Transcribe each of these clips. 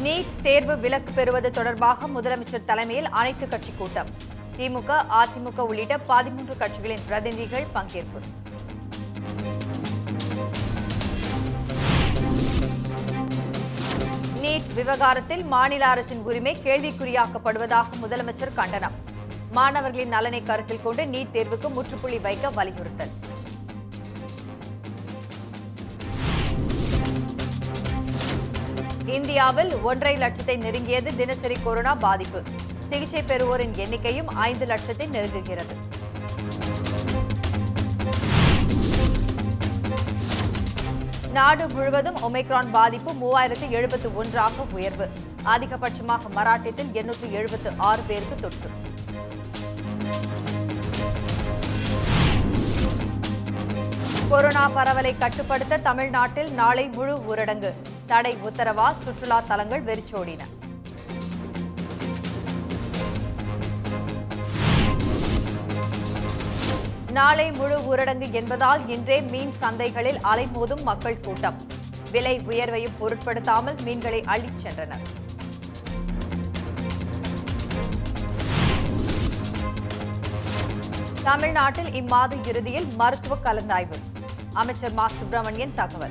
NEET தேர்வு விலக்கு பெறுவது தொடர்பாக முதலமைச்சர் தலைமையில் அனைத்துக் கட்சி கூட்டம் திமுக அதிமுக உள்ளிட்ட பதிமூன்று கட்சிகளின் பிரதிநிதிகள் பங்கேற்பு நீட் விவகாரத்தில் மாநில அரசின் உரிமை கேள்விக்குறியாக்கப்படுவதாக முதலமைச்சர் கண்டனம் மாணவர்களின் நலனை கருத்தில் கொண்டு நீட் தேர்வுக்கு முற்றுப்புள்ளி வைக்க வலியுறுத்தல் இந்தியாவில் ஒன்றரை லட்சத்தை நெருங்கியது தினசரி கொரோனா பாதிப்பு சிகிச்சை பெறுவோரின் எண்ணிக்கையும் ஐந்து லட்சத்தை நெருங்குகிறது நாடு முழுவதும் ஒமைக்ரான் பாதிப்பு மூவாயிரத்து எழுபத்து ஒன்றாக உயர்வு அதிகபட்சமாக மராட்டியத்தில் எண்ணூற்று எழுபத்து ஆறு பேருக்கு தொற்று கொரோனா பரவலை கட்டுப்படுத்த தமிழ்நாட்டில் நாளை முழு ஊரடங்கு தடை உத்தரவால் சுற்றுலா தலங்கள் வெறிச்சோடின நாளை முழு ஊரடங்கு என்பதால் இன்றே மீன் சந்தைகளில் அலைமோதும் மக்கள் கூட்டம் விலை உயர்வையும் பொருட்படுத்தாமல் மீன்களை அள்ளிச் சென்றனர் தமிழ்நாட்டில் இம்மாத இறுதியில் மருத்துவ கலந்தாய்வு அமைச்சர் மா சுப்பிரமணியன் தகவல்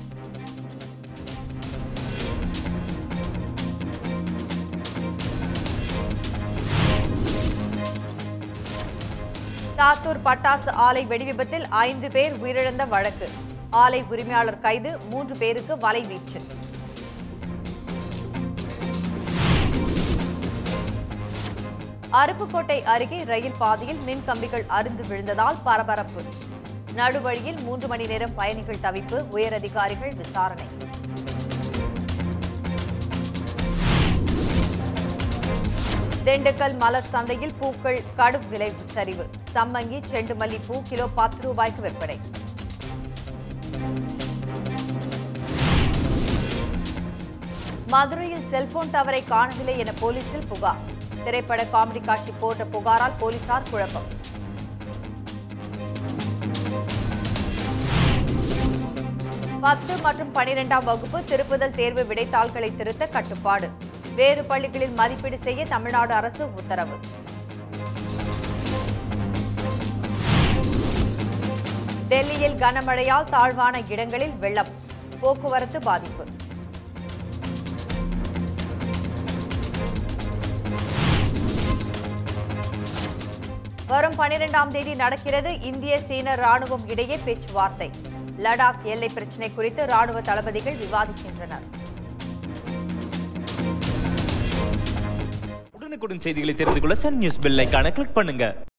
சாத்தூர் பட்டாசு ஆலை வெடிவிபத்தில் ஐந்து பேர் உயிரிழந்த வழக்கு ஆலை உரிமையாளர் கைது மூன்று பேருக்கு வலை வீச்சு அருப்புக்கோட்டை அருகே ரயில் பாதையில் மின் கம்பிகள் அருந்து விழுந்ததால் பரபரப்பு நடுவழியில் மூன்று மணி நேரம் பயணிகள் தவிப்பு உயரதிகாரிகள் விசாரணை திண்டுக்கல் மலர் சந்தையில் பூக்கள் கடும் விலை சரிவு சம்மங்கி செண்டுமல்லி பூ கிலோ பத்து ரூபாய்க்கு விற்பனை மதுரையில் செல்போன் டவரை காணவில்லை என போலீசில் புகார் திரைப்பட காமெடி காட்சி போன்ற புகாரால் போலீசார் குழப்பம் பத்து மற்றும் பனிரெண்டாம் வகுப்பு திருப்புதல் தேர்வு விடைத்தாள்களை திருத்த கட்டுப்பாடு வேறு பள்ளிகளில் மதிப்பீடு செய்ய தமிழ்நாடு அரசு உத்தரவு டெல்லியில் கனமழையால் தாழ்வான இடங்களில் வெள்ளம் போக்குவரத்து பாதிப்பு வரும் பனிரெண்டாம் தேதி நடக்கிறது இந்திய சீன ராணுவம் இடையே பேச்சுவார்த்தை லடாக் எல்லை பிரச்சினை குறித்து ராணுவ தளபதிகள் விவாதிக்கின்றனர் உடனுக்குடன் செய்திகளை தெரிந்து கொள்ள சன் நியூஸ் பெல் ஐகானை கிளிக் பண்ணுங்க